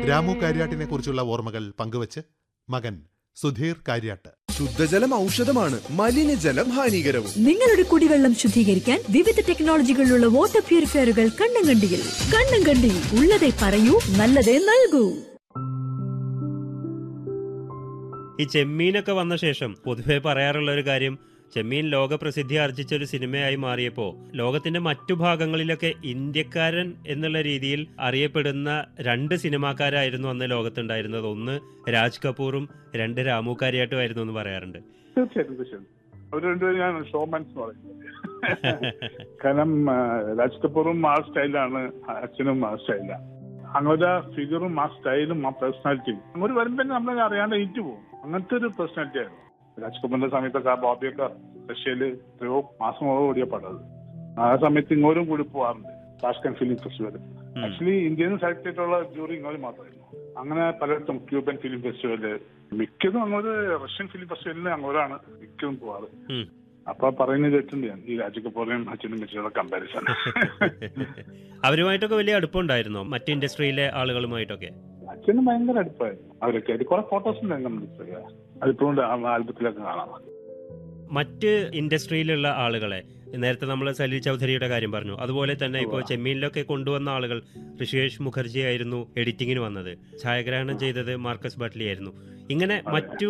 രാമു കാര്യാട്ടിനെ കുറിച്ചുള്ള ഓർമ്മകൾ പങ്കുവച്ച് മകൻ സുധീർ കാര്യാട്ട് ശുദ്ധജലം ഔഷധമാണ് മലിനജലം ഹാനികരവും നിങ്ങളുടെ കുടിവെള്ളം ശുദ്ധീകരിക്കാൻ വിവിധ ടെക്നോളജികളിലുള്ള വാട്ടർ പ്യൂരിഫയറുകൾ കണ്ണങ്കണ്ടിയിൽ കണ്ണങ്കണ്ടി ഉള്ളതേ പറയൂ നല്ലതേ നൽകൂ ഈ ചെമ്മീനൊക്കെ വന്ന ശേഷം പൊതുവെ പറയാറുള്ള ഒരു കാര്യം ചെമ്മീൻ ലോകപ്രസിദ്ധി ആർജിച്ച ഒരു സിനിമയായി മാറിയപ്പോൾ ലോകത്തിന്റെ മറ്റു ഭാഗങ്ങളിലൊക്കെ ഇന്ത്യക്കാരൻ എന്നുള്ള രീതിയിൽ അറിയപ്പെടുന്ന രണ്ട് സിനിമാക്കാരായിരുന്നു അന്ന് ലോകത്തുണ്ടായിരുന്നത് ഒന്ന് രാജ് കപൂറും രണ്ട് രാമു കാര്യാട്ടുമായിരുന്നു എന്ന് പറയാറുണ്ട് തീർച്ചയായിട്ടും തീർച്ചയായിട്ടും അവർ രണ്ടുപേരും ഞാൻ ഷോമാൻസ് എന്ന് പറയുന്നത് കാരണം ആ, രാജ് കപൂറും ആ സ്റ്റൈലാണ് അച്ഛനും ആ സ്റ്റൈലാണ് അങ്ങോട്ട് ഫിഗറും ആ സ്റ്റൈലും ആ പേഴ്സണാലിറ്റിയും അങ്ങോട്ട് വരുമ്പോൾ തന്നെ നമ്മളെ അറിയാണ്ട് ഏറ്റു പോകും അങ്ങനത്തെ ഒരു പേഴ്സണാലിറ്റി ആയിരുന്നു രാജ് കപൂറിന്റെ സമയത്തൊക്കെ ആ ബോബിയൊക്കെ റഷ്യയില് എത്രയോ മാസങ്ങളോട് കൂടിയ പടത് ആ സമയത്ത് ഇങ്ങോട്ടും കൂടി പോവാറുണ്ട് താഷ്കൻ ഫിലിം ഫെസ്റ്റിവൽ ഉം. ആക്ച്വലി ഇന്ത്യയിൽ നിന്ന് സെലക്ട് ചെയ്തിട്ടുള്ള ജൂറി ഇങ്ങോട്ട് മാത്രമായിരുന്നു അങ്ങനെ പലയിടത്തും ക്യൂബൻ ഫിലിം ഫെസ്റ്റിവല് മിക്കതും അങ്ങോട്ട് റഷ്യൻ ഫിലിം ഫെസ്റ്റിവലിന് അങ്ങോട്ടാണ് മിക്കതും പോവാറ് ഉം. അപ്പൊ പറയുന്നത് കേട്ടിട്ടുണ്ട് ഞാൻ ഈ രാജ് കപൂറിനെയും അച്ഛനും വെച്ചുള്ള കമ്പാരിസൺ അവരുമായിട്ടൊക്കെ വലിയ അടുപ്പമുണ്ടായിരുന്നോ മറ്റ് ഇൻഡസ്ട്രിയിലെ ആളുകളുമായിട്ടൊക്കെ അച്ഛനും ഭയങ്കര അടുപ്പായിരുന്നു അവരൊക്കെ ആയിട്ട് കുറെ ഫോട്ടോസ് ഉണ്ട് നമ്മുടെ അതിപ്പോഴും ആൽബത്തിലൊക്കെ കാണാം മറ്റ് ഇൻഡസ്ട്രിയിലുള്ള ആളുകളെ നേരത്തെ നമ്മൾ സലീൽ ചൗധരിയുടെ കാര്യം പറഞ്ഞു അതുപോലെ തന്നെ ഇപ്പോൾ ചെമ്മീനിലൊക്കെ കൊണ്ടുവന്ന ആളുകൾ ഋഷികേഷ് മുഖർജി ആയിരുന്നു എഡിറ്റിങ്ങിന് വന്നത് ഛായാഗ്രഹണം ചെയ്തത് മാർക്കസ് ബട്ട്ലി ആയിരുന്നു ഇങ്ങനെ മറ്റു